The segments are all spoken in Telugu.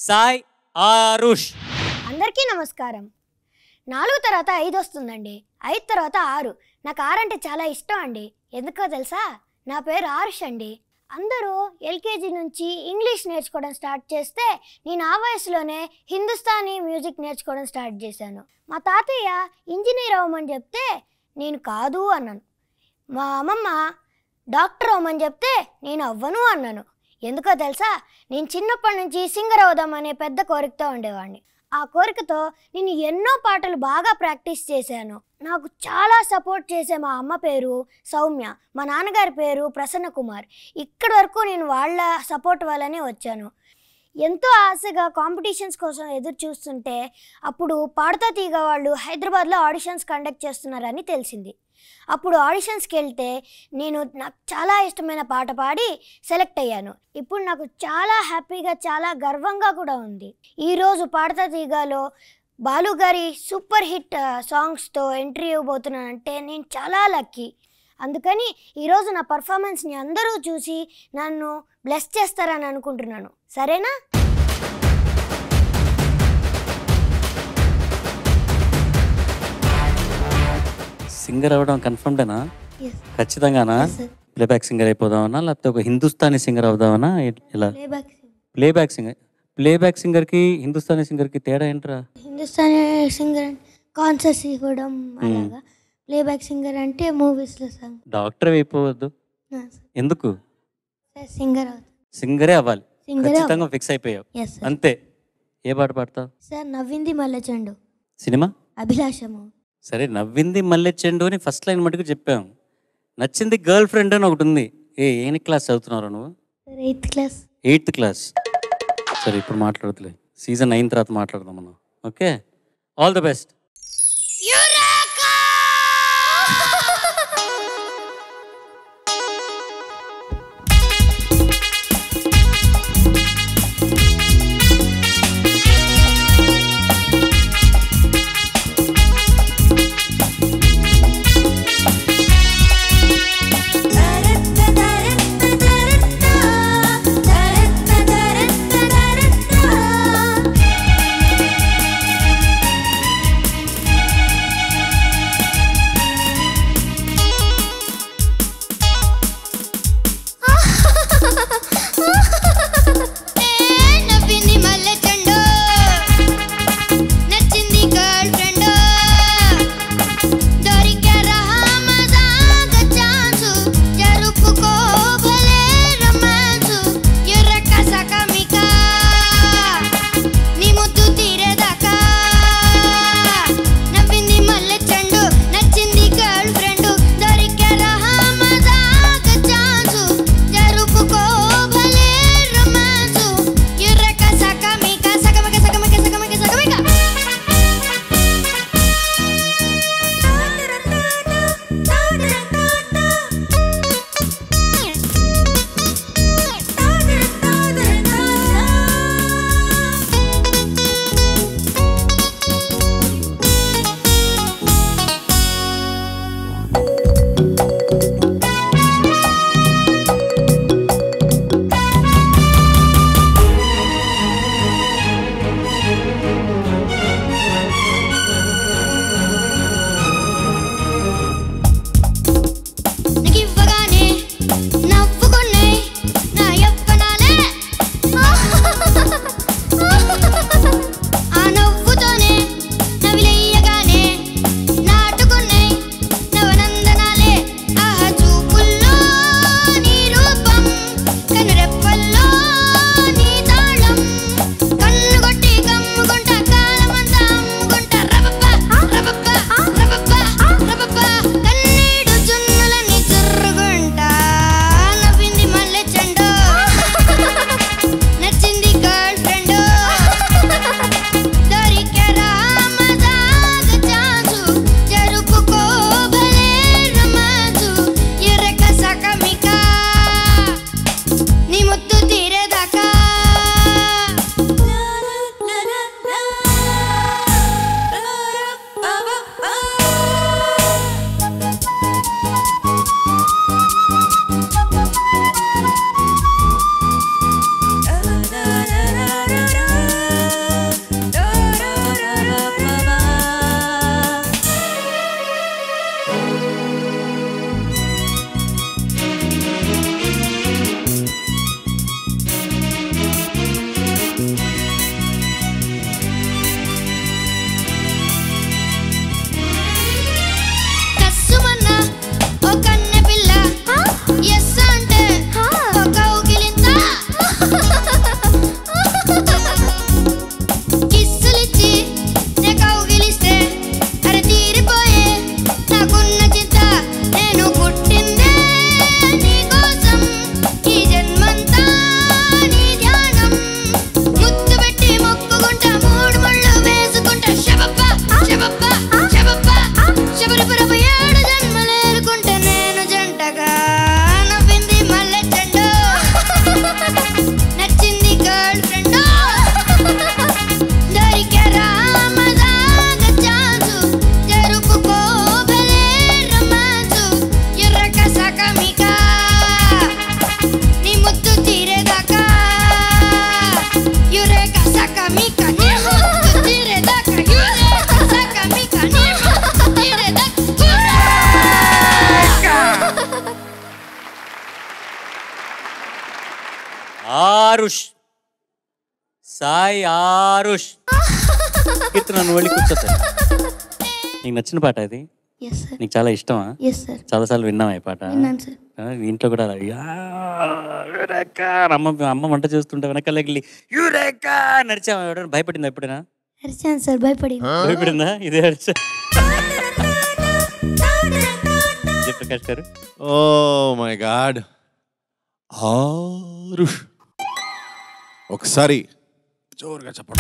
సాయ్ ఆరుష్ అందరికీ నమస్కారం నాలుగు తర్వాత ఐదు వస్తుందండి ఐదు తర్వాత ఆరు నాకు ఆరు అంటే చాలా ఇష్టం అండి ఎందుకో తెలుసా నా పేరు ఆరుష్ అండి అందరూ ఎల్కేజీ నుంచి ఇంగ్లీష్ నేర్చుకోవడం స్టార్ట్ చేస్తే నేను ఆ వయసులోనే హిందుస్థానీ మ్యూజిక్ నేర్చుకోవడం స్టార్ట్ చేశాను మా తాతయ్య ఇంజనీర్ అవ్వమని చెప్తే నేను కాదు అన్నాను మా అమ్మమ్మ డాక్టర్ అవ్వమని చెప్తే నేను అవ్వను అన్నాను ఎందుకో తెలుసా నేను చిన్నప్పటి నుంచి సింగర్ అవుదామనే పెద్ద కోరికతో ఉండేవాడిని ఆ కోరికతో నేను ఎన్నో పాటలు బాగా ప్రాక్టీస్ చేశాను నాకు చాలా సపోర్ట్ చేసే మా అమ్మ పేరు సౌమ్య మా నాన్నగారి పేరు ప్రసన్న కుమార్ ఇక్కడి వరకు నేను వాళ్ళ సపోర్ట్ వల్లనే వచ్చాను ఎంతో ఆశగా కాంపిటీషన్స్ కోసం ఎదురు చూస్తుంటే అప్పుడు పాడుతా తీగ వాళ్ళు హైదరాబాద్లో ఆడిషన్స్ కండక్ట్ చేస్తున్నారని తెలిసింది అప్పుడు ఆడిషన్స్కి వెళ్తే నేను నాకు చాలా ఇష్టమైన పాట పాడి సెలెక్ట్ అయ్యాను ఇప్పుడు నాకు చాలా హ్యాపీగా చాలా గర్వంగా కూడా ఉంది ఈరోజు పాడతా తీగాలో బాలు గారి సూపర్ హిట్ ఆ, సాంగ్స్తో ఎంట్రీ ఇవ్వబోతున్నానంటే నేను చాలా లక్కీ అందుకని ఈరోజు నా పర్ఫార్మెన్స్ని అందరూ చూసి నన్ను బ్లెస్ చేస్తారని అనుకుంటున్నాను సరేనా సింగర్ అవ్వడం కన్ఫర్మ్డేనా ఖచ్చితంగానా ప్లేబ్యాక్ సింగర్ అయిపోదామనా లేకపోతే ఒక హిందుస్థానీ సింగర్ అవుదామనా ఎ- ఎలా ప్లేబ్యాక్ సింగర్ ప్లేబ్యాక్ సింగర్కి హిందుస్థానీ సింగర్కి తేడా ఏంట్రా హిందుస్థానీ సింగర్ కాన్సర్ట్స్ ఇవ్వడం అలాగా ప్లేబ్యాక్ సింగర్ అంటే మూవీస్లో సాంగ్ డాక్టర్ అయిపోవద్దు ఎందుకు సింగర్ అవుతుంది సింగరే అవ్వాలి సింగరే ఖచ్చితంగా ఫిక్స్ అయిపోయావు ఎస్ సార్ అంతే ఏ పాట పాడతావు సార్ నవ్వింది మల్లె చెండు సినిమా అభిలాషము సరే నవ్వింది మల్లె చెండు అని ఫస్ట్ లైన్ మటుకు చెప్పాము నచ్చింది గర్ల్ ఫ్రెండ్ అని ఒకటి ఉంది ఏ ఏ క్లాస్ చదువుతున్నావు నువ్వు sir eighth class eighth class సరే ఇప్పుడు మాట్లాడదులే సీజన్ అయిన తర్వాత మాట్లాడదాం మనం okay all the best Thank Aarush Sai Aarush Keerthana నువ్వు వెళ్ళి కూర్చోతా నీకు నచ్చిన పాట అది ఎస్ సార్ నీకు చాలా ఇష్టమా ఎస్ సార్ చాలాసార్లు విన్నావా ఈ పాట విన్నాను సార్ ఆ, ఇంట్లో కూడా అలా, "యా, యురేకా" అని అమ్మ అమ్మ వంట చేస్తుంటే వెనకాల వెళ్ళి యూరేకా నడిచావా ఎవడైనా భయపడిందా ఎప్పుడైనా అరిచాను సార్ భయపడి భయపడిందా ఇదే అరిచా జయప్రకాష్ గారు ఓ మై గాడ్ ఆరుష్ ఒకసారి జోరుగా చెప్పండి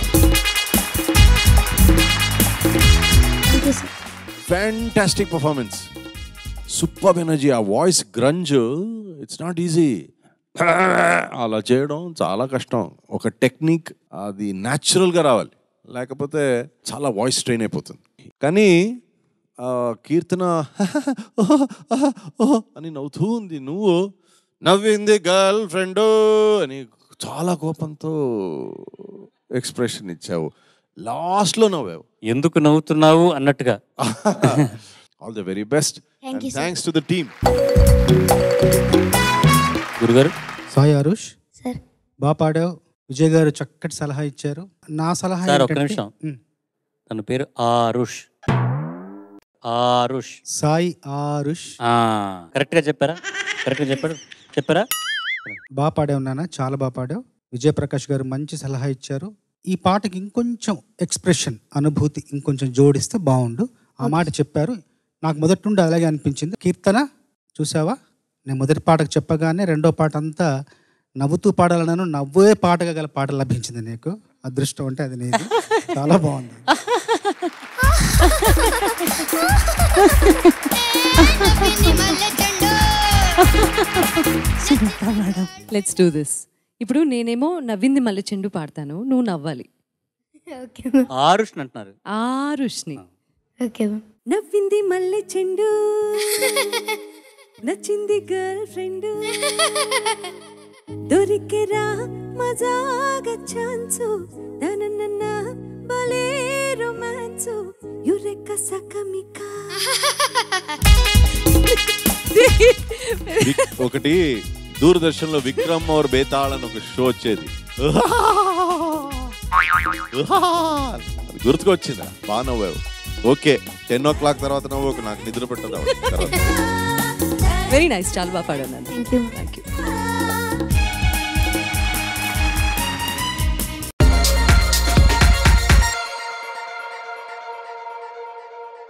thank you sir fantastic performance super energy ఆ voice grunge it's not easy అలా చేయడం చాలా కష్టం ఒక టెక్నిక్ అది న్యాచురల్గా రావాలి లేకపోతే చాలా వాయిస్ స్ట్రెయిన్ అయిపోతుంది కానీ ఆ, కీర్తన అని నవ్వుతూ ఉంది నువ్వు నవ్వింది గర్ల్ ఫ్రెండ్ అని చాలా కోపంతో ఎక్స్ప్రెషన్ ఇచ్చావు లాస్ట్లో నవ్వావు ఎందుకు నవ్వుతున్నావు అన్నట్టుగా all the very best Thank you, sir. Thanks to the team గురుగారు సాయి అరుష్ సార్ బాగా పాడావు విజయ్ గారు చక్కటి సలహా ఇచ్చారు నా సలహా సార్, ఒక్క ఏంటంటే- నిమిషం. ఉమ్. తన పేరు ఆరుష్ ఆరుష్ సాయి ఆరుష్ ఆ, కరెక్ట్గా చెప్పారా కరెక్ట్గా చెప్పాడు చెప్పారా బాగా పాడావు నాన్న చాలా బాగా పాడావు విజయ్ ప్రకాష్ గారు మంచి సలహా ఇచ్చారు ఈ పాటకి ఇంకొంచెం ఎక్స్ప్రెషన్ అనుభూతి ఇంకొంచెం జోడిస్తే బాగుండు ఆ మాట చెప్పారు నాకు మొదటి నుండి అలాగే అనిపించింది కీర్తన చూసావా నేను మొదటి పాటకు చెప్పగానే రెండో పాట అంతా నవ్వుతూ పాడాలన్నాను నవ్వే పాటగా గల పాట లభించింది నీకు అదృష్టం అంటే అది నీది చాలా బాగుంది లెట్స్ డూ దిస్ ఇప్పుడు నేనేమో నవ్వింది మళ్ళీ చెండు పాడతాను నువ్వు నవ్వాలి ఓకే ఆరుష్ అంటున్నారు ఆరుష్ని ఓకే మ్యామ్ నవ్వింది మల్లె చెండు నచ్చింది గర్ల్ ఫ్రెండ్ దొరికెరా మజాగా ఛాన్సు దనన్న భలే రొమాన్సు యురెక్క సకమిక విక్- ఒకటి దూరదర్శన్ లో విక్రమ్ और బేతాళ్ అని ఒక షో వచ్చేది అది గుర్తుకొచ్చిందా బాగా నవ్వావు ఓకే టెన్ ఓ క్లాక్ తర్వాత నవ్వు నాకు నిద్ర పెట్టదు తర్వాత వెరీ నైస్ చాలా బాగా పాడాను థ్యాంక్ యూ థ్యాంక్ యూ